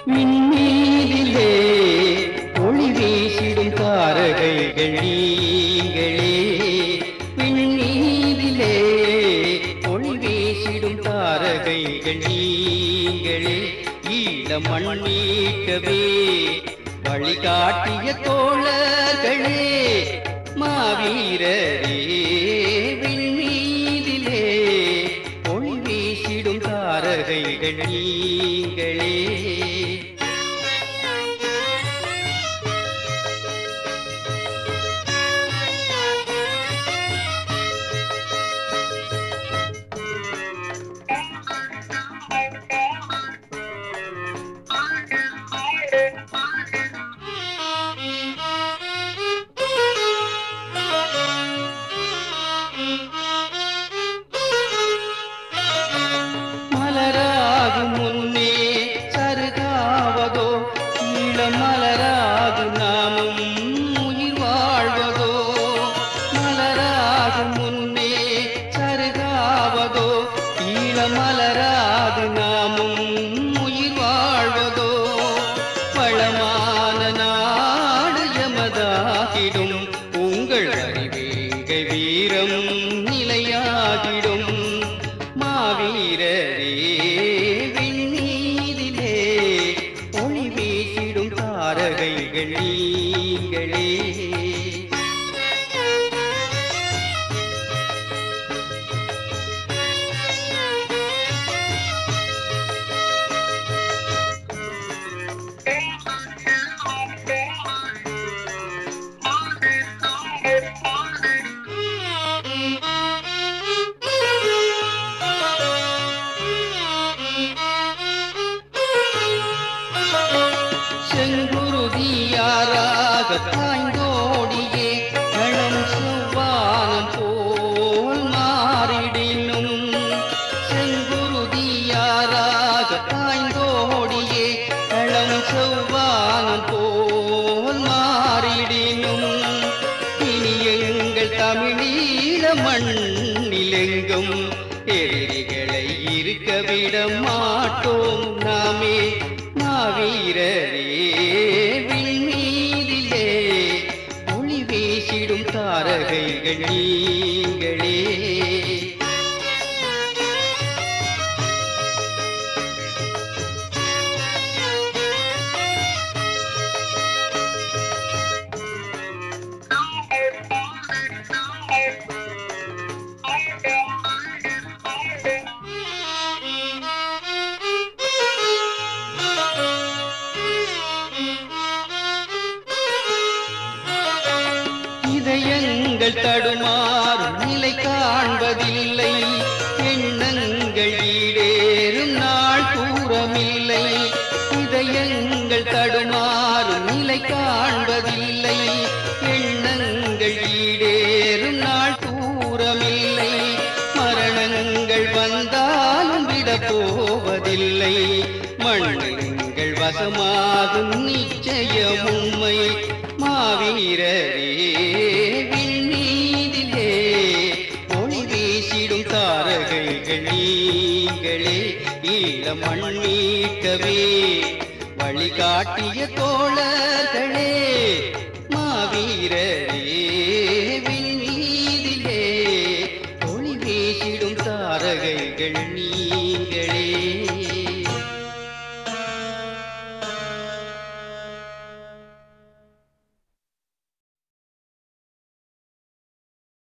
விண்மீதிலே ஒளி வீசிடும் தாரகைகள் நீங்களே விண்மீதிலே ஒளி வீசிடும் தாரகைகள் நீங்களே ஈழ மண் மீட்கவே வழிகாட்டிய தோழர்களே மாவீரரே விண்மீதிலே ஒளி வீசிடும் தாரகைகள் நீங்களே மலராகும் முன்னே சருகாவதோ இளம் மலராகு நாமும் உயிர் வாழ்வதோ மலராகும் முன்னே சருகாவதோ இளம் மலராகு நாமும் உயிர் வாழ்வதோ வளமான நாடு எமதாகிடும் உங்கள் அறிவேங்கை வீரம் நிலையாகிடும் மாவீரரே விண்ணீதிலே ஒளி வீசிடும் தாரகைகள் நீங்களே செங்குருதியாராக தாய்ந்தோடியே களம் செவ்வானம் போல் மாறிடினும் செங்குருதியாராக தாய்ந்தோடியே களம் செவ்வானம் போல் மாறிடினும் இனி எங்கள் தமிழீழ மண்ணிலெங்கும் எதிரிகளை இருக்க விட மாட்டோம் நாமே மாவீரரே விண்மீதிலே ஒளி வீசிடும் தாரகைகள் நீங்களே இதயங்கள் தடுமாறும் நிலை காண்பதில்லை எண்ணங்கள் ஈடேறும் நாள் தூரமில்லை இதயங்கள் தடுமாறும் நிலை காண்பதில்லை எண்ணங்கள் ஈடேறும் நாள் தூரமில்லை மரணங்கள் வந்தாலும் விட போவதில்லை மண்ணங்கள் வசமாகும் நிச்சயம் உண்மை மாவீரரே விண்ணீதிலே ஒளி வீசிடும் தாரகைகள் நீங்களே ஈழ மண் மீட்கவே வழிகாட்டிய தோழர்களே